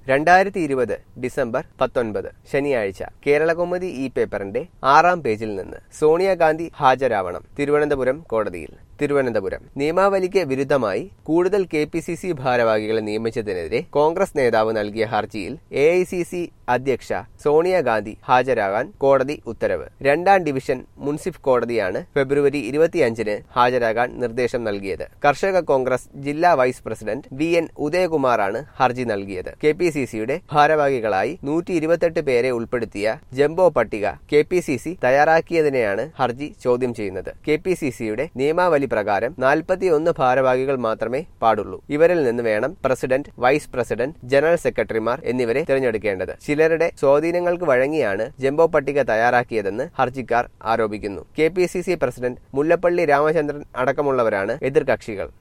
രണ്ടായിരത്തി ഇരുപത് ഡിസംബർ പത്തൊൻപത് ശനിയാഴ്ച കേരളകൗമുദി ഈ പേപ്പറിന്റെ ആറാം പേജിൽ നിന്ന് സോണിയാഗാന്ധി ഹാജരാവണം തിരുവനന്തപുരം കോടതിയിൽ തിരുവനന്തപുരം നിയമാവലിക്ക് വിരുദ്ധമായി കൂടുതൽ കെ പി സി സി ഭാരവാഹികളെ നിയമിച്ചതിനെതിരെ കോൺഗ്രസ് നേതാവ് നൽകിയ ഹർജിയിൽ എ ഐ സി സി അധ്യക്ഷ സോണിയാഗാന്ധി ഹാജരാകാൻ കോടതി ഉത്തരവ് രണ്ടാം ഡിവിഷൻ മുൻസിഫ് കോടതിയാണ് ഫെബ്രുവരി ഇരുപത്തിയഞ്ചിന് ഹാജരാകാൻ നിർദ്ദേശം നൽകിയത് കർഷക കോൺഗ്രസ് ജില്ലാ വൈസ് പ്രസിഡന്റ് വി എൻ ഉദയകുമാറാണ് ഹർജി നൽകിയത് കെ പി സി സിയുടെ ഭാരവാഹികളായി നൂറ്റി ഇരുപത്തെട്ട് പേരെ ഉൾപ്പെടുത്തിയ ജംബോ പട്ടിക കെ പി സി സി തയ്യാറാക്കിയതിനെയാണ് ഹർജി ചോദ്യം ചെയ്യുന്നത് കെ പി സി സിയുടെ നിയമാവലി പ്രകാരം നാൽപ്പത്തിയൊന്ന് ഭാരവാഹികൾ മാത്രമേ പാടുള്ളൂ ഇവരിൽ നിന്ന് വേണം പ്രസിഡന്റ് വൈസ് പ്രസിഡന്റ് ജനറൽ സെക്രട്ടറിമാർ എന്നിവരെ തിരഞ്ഞെടുക്കേണ്ടത് ചിലരുടെ സ്വാധീനങ്ങൾക്ക് വഴങ്ങിയാണ് ജംബോ പട്ടിക തയ്യാറാക്കിയതെന്ന് ഹർജിക്കാർ ആരോപിക്കുന്നു K P C C president Mullappally Ramachandran അടക്കമുള്ളവരാണ് എതിർകക്ഷികൾ